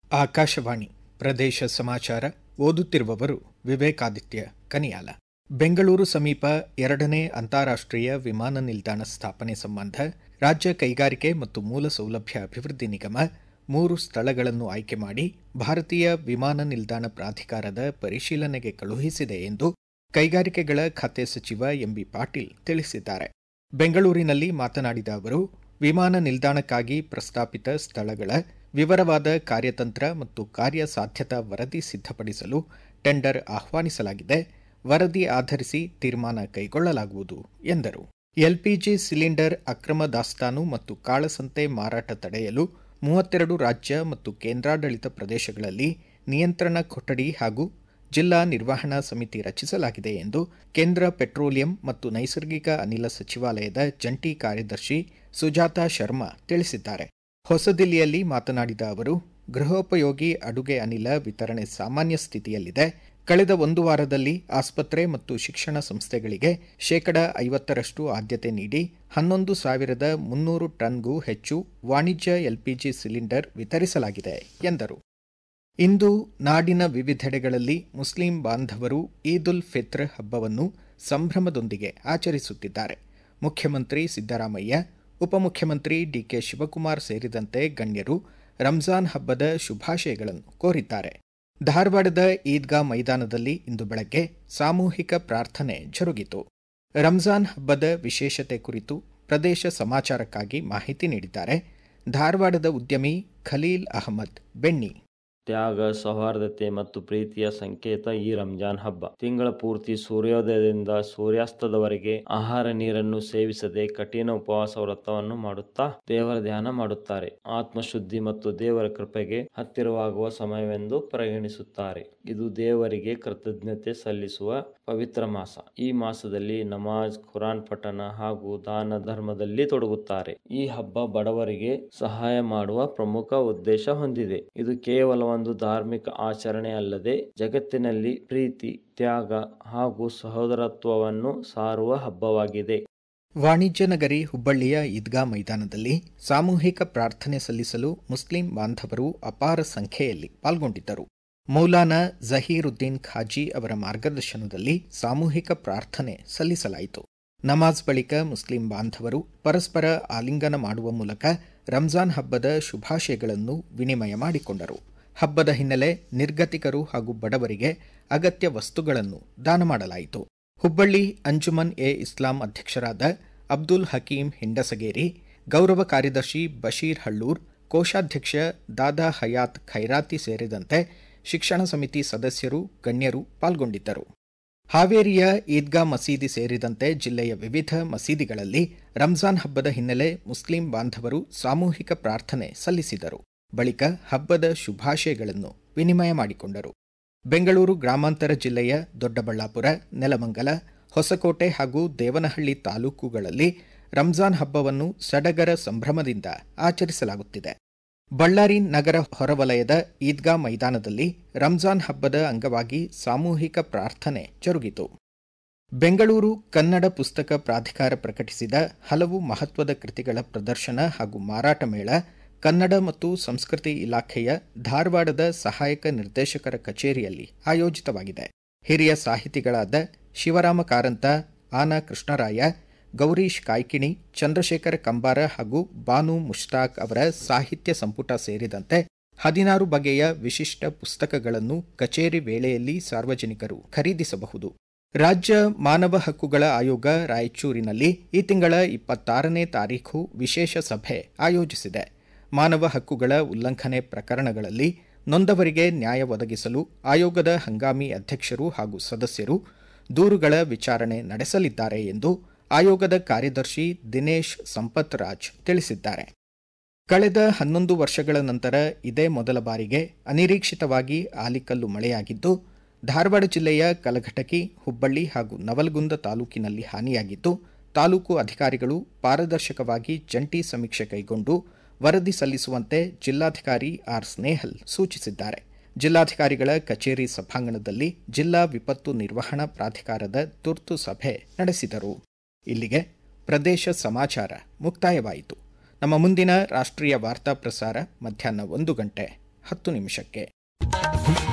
ಆಕಾಶವಾಣಿ ಪ್ರದೇಶ ಸಮಾಚಾರ ಓದುತ್ತಿರುವವರು ವಿವೇಕಾದಿತ್ಯ ಕನಿಯಾಲ ಬೆಂಗಳೂರು ಸಮೀಪ ಎರಡನೇ ಅಂತಾರಾಷ್ಟ್ರೀಯ ವಿಮಾನ ನಿಲ್ದಾಣ ಸ್ಥಾಪನೆ ಸಂಬಂಧ ರಾಜ್ಯ ಕೈಗಾರಿಕೆ ಮತ್ತು ಮೂಲ ಸೌಲಭ್ಯ ಅಭಿವೃದ್ಧಿ ನಿಗಮ ಮೂರು ಸ್ಥಳಗಳನ್ನು ಆಯ್ಕೆ ಮಾಡಿ ಭಾರತೀಯ ವಿಮಾನ ನಿಲ್ದಾಣ ಪ್ರಾಧಿಕಾರದ ಪರಿಶೀಲನೆಗೆ ಕಳುಹಿಸಿದೆ ಎಂದು ಕೈಗಾರಿಕೆಗಳ ಖಾತೆ ಸಚಿವ ಎಂಬಿ ಪಾಟೀಲ್ ತಿಳಿಸಿದ್ದಾರೆ ಬೆಂಗಳೂರಿನಲ್ಲಿ ಮಾತನಾಡಿದ ಅವರು ವಿಮಾನ ನಿಲ್ದಾಣಕ್ಕಾಗಿ ಪ್ರಸ್ತಾಪಿತ ಸ್ಥಳಗಳ ವಿವರವಾದ ಕಾರ್ಯತಂತ್ರ ಮತ್ತು ಕಾರ್ಯಸಾಧ್ಯತಾ ವರದಿ ಸಿದ್ಧಪಡಿಸಲು ಟೆಂಡರ್ ಆಹ್ವಾನಿಸಲಾಗಿದೆ ವರದಿ ಆಧರಿಸಿ ತೀರ್ಮಾನ ಕೈಗೊಳ್ಳಲಾಗುವುದು ಎಂದರು ಎಲ್ಪಿಜಿ ಸಿಲಿಂಡರ್ ಅಕ್ರಮ ದಾಸ್ತಾನು ಮತ್ತು ಕಾಳಸಂತೆ ಮಾರಾಟ ತಡೆಯಲು ಮೂವತ್ತೆರಡು ರಾಜ್ಯ ಮತ್ತು ಕೇಂದ್ರಾಡಳಿತ ಪ್ರದೇಶಗಳಲ್ಲಿ ನಿಯಂತ್ರಣ ಕೊಠಡಿ ಹಾಗೂ ಜಿಲ್ಲಾ ನಿರ್ವಹಣಾ ಸಮಿತಿ ರಚಿಸಲಾಗಿದೆ ಎಂದು ಕೇಂದ್ರ ಪೆಟ್ರೋಲಿಯಂ ಮತ್ತು ನೈಸರ್ಗಿಕ ಅನಿಲ ಸಚಿವಾಲಯದ ಜಂಟಿ ಕಾರ್ಯದರ್ಶಿ ಸುಜಾತಾ ಶರ್ಮಾ ತಿಳಿಸಿದ್ದಾರೆ ಹೊಸದಿಲ್ಲಿಯಲ್ಲಿ ಮಾತನಾಡಿದ ಅವರು ಗೃಹೋಪಯೋಗಿ ಅಡುಗೆ ಅನಿಲ ವಿತರಣೆ ಸಾಮಾನ್ಯ ಸ್ಥಿತಿಯಲ್ಲಿದೆ ಕಳೆದ ಒಂದು ವಾರದಲ್ಲಿ ಆಸ್ಪತ್ರೆ ಮತ್ತು ಶಿಕ್ಷಣ ಸಂಸ್ಥೆಗಳಿಗೆ ಶೇಕಡ ಐವತ್ತರಷ್ಟು ಆದ್ಯತೆ ನೀಡಿ ಹನ್ನೊಂದು ಸಾವಿರದ ಮುನ್ನೂರು ಟನ್ಗೂ ಹೆಚ್ಚು ವಾಣಿಜ್ಯ ಎಲ್ಪಿಜಿ ಸಿಲಿಂಡರ್ ವಿತರಿಸಲಾಗಿದೆ ಎಂದರು ಇಂದು ನಾಡಿನ ವಿವಿಧೆಡೆಗಳಲ್ಲಿ ಮುಸ್ಲಿಂ ಬಾಂಧವರು ಈದ್ ಉಲ್ ಫಿತ್ರ್ ಹಬ್ಬವನ್ನು ಸಂಭ್ರಮದೊಂದಿಗೆ ಆಚರಿಸುತ್ತಿದ್ದಾರೆ ಮುಖ್ಯಮಂತ್ರಿ ಸಿದ್ದರಾಮಯ್ಯ ಉಪಮುಖ್ಯಮಂತ್ರಿ ಡಿಕೆ ಶಿವಕುಮಾರ್ ಸೇರಿದಂತೆ ಗಣ್ಯರು ರಂಜಾನ್ ಹಬ್ಬದ ಶುಭಾಶಯಗಳನ್ನು ಕೋರಿದ್ದಾರೆ ಧಾರವಾಡದ ಈದ್ಗಾ ಮೈದಾನದಲ್ಲಿ ಇಂದು ಬೆಳಗ್ಗೆ ಸಾಮೂಹಿಕ ಪ್ರಾರ್ಥನೆ ಜರುಗಿತು ರಂಜಾನ್ ಹಬ್ಬದ ವಿಶೇಷತೆ ಕುರಿತು ಪ್ರದೇಶ ಸಮಾಚಾರಕ್ಕಾಗಿ ಮಾಹಿತಿ ನೀಡಿದ್ದಾರೆ ಧಾರವಾಡದ ಉದ್ಯಮಿ ಖಲೀಲ್ ಅಹಮದ್ ಬೆಣ್ಣಿ ತ್ಯಾಗ ಸೌಹಾರ್ದತೆ ಮತ್ತು ಪ್ರೀತಿಯ ಸಂಕೇತ ಈ ರಂಜಾನ್ ಹಬ್ಬ ತಿಂಗಳ ಪೂರ್ತಿ ಸೂರ್ಯೋದಯದಿಂದ ಸೂರ್ಯಾಸ್ತದವರೆಗೆ ಆಹಾರ ನೀರನ್ನು ಸೇವಿಸದೆ ಕಠಿಣ ಉಪವಾಸ ವ್ರತವನ್ನು ಮಾಡುತ್ತಾ ದೇವರ ಧ್ಯಾನ ಮಾಡುತ್ತಾರೆ ಆತ್ಮಶುದ್ಧಿ ಮತ್ತು ದೇವರ ಕೃಪೆಗೆ ಹತ್ತಿರವಾಗುವ ಸಮಯವೆಂದು ಪರಿಗಣಿಸುತ್ತಾರೆ ಇದು ದೇವರಿಗೆ ಕೃತಜ್ಞತೆ ಸಲ್ಲಿಸುವ ಪವಿತ್ರ ಮಾಸ ಈ ಮಾಸದಲ್ಲಿ ನಮಾಜ್ ಖುರಾನ್ ಪಠಣ ಹಾಗೂ ದಾನ ಧರ್ಮದಲ್ಲಿ ತೊಡಗುತ್ತಾರೆ ಈ ಹಬ್ಬ ಬಡವರಿಗೆ ಸಹಾಯ ಮಾಡುವ ಪ್ರಮುಖ ಉದ್ದೇಶ ಹೊಂದಿದೆ ಇದು ಕೇವಲ ಒಂದು ಧಾರ್ಮಿಕ ಆಚರಣೆ ಅಲ್ಲದೆ ಜಗತ್ತಿನಲ್ಲಿ ಪ್ರೀತಿ ತ್ಯಾಗ ಹಾಗೂ ಸಹೋದರತ್ವವನ್ನು ಸಾರುವ ಹಬ್ಬವಾಗಿದೆ ವಾಣಿಜ್ಯ ನಗರಿ ಹುಬ್ಬಳ್ಳಿಯ ಈದ್ಗಾ ಮೈದಾನದಲ್ಲಿ ಸಾಮೂಹಿಕ ಪ್ರಾರ್ಥನೆ ಸಲ್ಲಿಸಲು ಮುಸ್ಲಿಂ ಬಾಂಧವರು ಅಪಾರ ಸಂಖ್ಯೆಯಲ್ಲಿ ಪಾಲ್ಗೊಂಡಿದ್ದರು ಮೌಲಾನಾ ಜಹೀರುದ್ದೀನ್ ಖಾಜಿ ಅವರ ಮಾರ್ಗದರ್ಶನದಲ್ಲಿ ಸಾಮೂಹಿಕ ಪ್ರಾರ್ಥನೆ ಸಲ್ಲಿಸಲಾಯಿತು ನಮಾಜ್ ಬಳಿಕ ಮುಸ್ಲಿಂ ಬಾಂಧವರು ಪರಸ್ಪರ ಆಲಿಂಗನ ಮಾಡುವ ಮೂಲಕ ರಂಜಾನ್ ಹಬ್ಬದ ಶುಭಾಶಯಗಳನ್ನು ವಿನಿಮಯ ಮಾಡಿಕೊಂಡರು ಹಬ್ಬದ ಹಿನ್ನೆಲೆ ನಿರ್ಗತಿಕರು ಹಾಗೂ ಬಡವರಿಗೆ ಅಗತ್ಯ ವಸ್ತುಗಳನ್ನು ದಾನ ಮಾಡಲಾಯಿತು ಹುಬ್ಬಳ್ಳಿ ಅಂಜುಮನ್ ಎ ಇಸ್ಲಾಂ ಅಧ್ಯಕ್ಷರಾದ ಅಬ್ದುಲ್ ಹಕೀಂ ಹಿಂಡಸಗೇರಿ ಗೌರವ ಕಾರ್ಯದರ್ಶಿ ಬಶೀರ್ ಹಳ್ಳೂರ್ ಕೋಶಾಧ್ಯಕ್ಷ ದಾದಾ ಹಯಾತ್ ಖೈರಾತಿ ಸೇರಿದಂತೆ ಶಿಕ್ಷಣ ಸಮಿತಿ ಸದಸ್ಯರು ಗಣ್ಯರು ಪಾಲ್ಗೊಂಡಿದ್ದರು ಹಾವೇರಿಯ ಈದ್ಗಾ ಮಸೀದಿ ಸೇರಿದಂತೆ ಜಿಲ್ಲೆಯ ವಿವಿಧ ಮಸೀದಿಗಳಲ್ಲಿ ರಂಜಾನ್ ಹಬ್ಬದ ಹಿನ್ನೆಲೆ ಮುಸ್ಲಿಂ ಬಾಂಧವರು ಸಾಮೂಹಿಕ ಪ್ರಾರ್ಥನೆ ಸಲ್ಲಿಸಿದರು ಬಳಿಕ ಹಬ್ಬದ ಶುಭಾಶಯಗಳನ್ನು ವಿನಿಮಯ ಮಾಡಿಕೊಂಡರು ಬೆಂಗಳೂರು ಗ್ರಾಮಾಂತರ ಜಿಲ್ಲೆಯ ದೊಡ್ಡಬಳ್ಳಾಪುರ ನೆಲಮಂಗಲ ಹೊಸಕೋಟೆ ಹಾಗೂ ದೇವನಹಳ್ಳಿ ತಾಲೂಕುಗಳಲ್ಲಿ ರಂಜಾನ್ ಹಬ್ಬವನ್ನು ಸಡಗರ ಸಂಭ್ರಮದಿಂದ ಆಚರಿಸಲಾಗುತ್ತಿದೆ ಬಳ್ಳಾರಿ ನಗರ ಹೊರವಲಯದ ಈದ್ಗಾ ಮೈದಾನದಲ್ಲಿ ರಂಜಾನ್ ಹಬ್ಬದ ಅಂಗವಾಗಿ ಸಾಮೂಹಿಕ ಪ್ರಾರ್ಥನೆ ಜರುಗಿತು ಬೆಂಗಳೂರು ಕನ್ನಡ ಪುಸ್ತಕ ಪ್ರಾಧಿಕಾರ ಪ್ರಕಟಿಸಿದ ಹಲವು ಮಹತ್ವದ ಕೃತಿಗಳ ಪ್ರದರ್ಶನ ಹಾಗೂ ಮಾರಾಟ ಮೇಳ ಕನ್ನಡ ಮತ್ತು ಸಂಸ್ಕೃತಿ ಇಲಾಖೆಯ ಧಾರವಾಡದ ಸಹಾಯಕ ನಿರ್ದೇಶಕರ ಕಚೇರಿಯಲ್ಲಿ ಆಯೋಜಿತವಾಗಿದೆ ಹಿರಿಯ ಸಾಹಿತಿಗಳಾದ ಶಿವರಾಮ ಕಾರಂತ ಆನಾ ಕೃಷ್ಣರಾಯ ಗೌರೀಶ್ ಕಾಯ್ಕಿಣಿ ಚಂದ್ರಶೇಖರ ಕಂಬಾರ ಹಾಗೂ ಬಾನು ಮುಷ್ತಾಕ್ ಅವರ ಸಾಹಿತ್ಯ ಸಂಪುಟ ಸೇರಿದಂತೆ ಹದಿನಾರು ಬಗೆಯ ವಿಶಿಷ್ಟ ಪುಸ್ತಕಗಳನ್ನು ಕಚೇರಿ ವೇಳೆಯಲ್ಲಿ ಸಾರ್ವಜನಿಕರು ಖರೀದಿಸಬಹುದು ರಾಜ್ಯ ಮಾನವ ಹಕ್ಕುಗಳ ಆಯೋಗ ರಾಯಚೂರಿನಲ್ಲಿ ಈ ತಿಂಗಳ ಇಪ್ಪತ್ತಾರನೇ ತಾರೀಖು ವಿಶೇಷ ಸಭೆ ಆಯೋಜಿಸಿದೆ ಮಾನವ ಹಕ್ಕುಗಳ ಉಲ್ಲಂಘನೆ ಪ್ರಕರಣಗಳಲ್ಲಿ ನೊಂದವರಿಗೆ ನ್ಯಾಯ ಒದಗಿಸಲು ಆಯೋಗದ ಹಂಗಾಮಿ ಅಧ್ಯಕ್ಷರು ಹಾಗೂ ಸದಸ್ಯರು ದೂರುಗಳ ವಿಚಾರಣೆ ನಡೆಸಲಿದ್ದಾರೆ ಎಂದು ಆಯೋಗದ ಕಾರ್ಯದರ್ಶಿ ದಿನೇಶ್ ಸಂಪತ್ ರಾಜ್ ತಿಳಿಸಿದ್ದಾರೆ ಕಳೆದ ಹನ್ನೊಂದು ವರ್ಷಗಳ ನಂತರ ಇದೇ ಮೊದಲ ಬಾರಿಗೆ ಅನಿರೀಕ್ಷಿತವಾಗಿ ಆಲಿಕಲ್ಲು ಮಳೆಯಾಗಿದ್ದು ಧಾರವಾಡ ಜಿಲ್ಲೆಯ ಕಲಘಟಕಿ ಹುಬ್ಬಳ್ಳಿ ಹಾಗೂ ನವಲಗುಂದ ತಾಲೂಕಿನಲ್ಲಿ ಹಾನಿಯಾಗಿದ್ದು ತಾಲೂಕು ಅಧಿಕಾರಿಗಳು ಪಾರದರ್ಶಕವಾಗಿ ಜಂಟಿ ಸಮೀಕ್ಷೆ ಕೈಗೊಂಡು ವರದಿ ಸಲ್ಲಿಸುವಂತೆ ಜಿಲ್ಲಾಧಿಕಾರಿ ಆರ್ ಸ್ನೇಹಲ್ ಸೂಚಿಸಿದ್ದಾರೆ ಜಿಲ್ಲಾಧಿಕಾರಿಗಳ ಕಚೇರಿ ಸಭಾಂಗಣದಲ್ಲಿ ಜಿಲ್ಲಾ ವಿಪತ್ತು ನಿರ್ವಹಣಾ ಪ್ರಾಧಿಕಾರದ ತುರ್ತು ಸಭೆ ನಡೆಸಿದರು ಇಲ್ಲಿಗೆ ಪ್ರದೇಶ ಸಮಾಚಾರ ಮುಕ್ತಾಯವಾಯಿತು ನಮ್ಮ ಮುಂದಿನ ರಾಷ್ಟ್ರೀಯ ವಾರ್ತಾ ಪ್ರಸಾರ ಮಧ್ಯಾಹ್ನ ಒಂದು ಗಂಟೆ ಹತ್ತು ನಿಮಿಷಕ್ಕೆ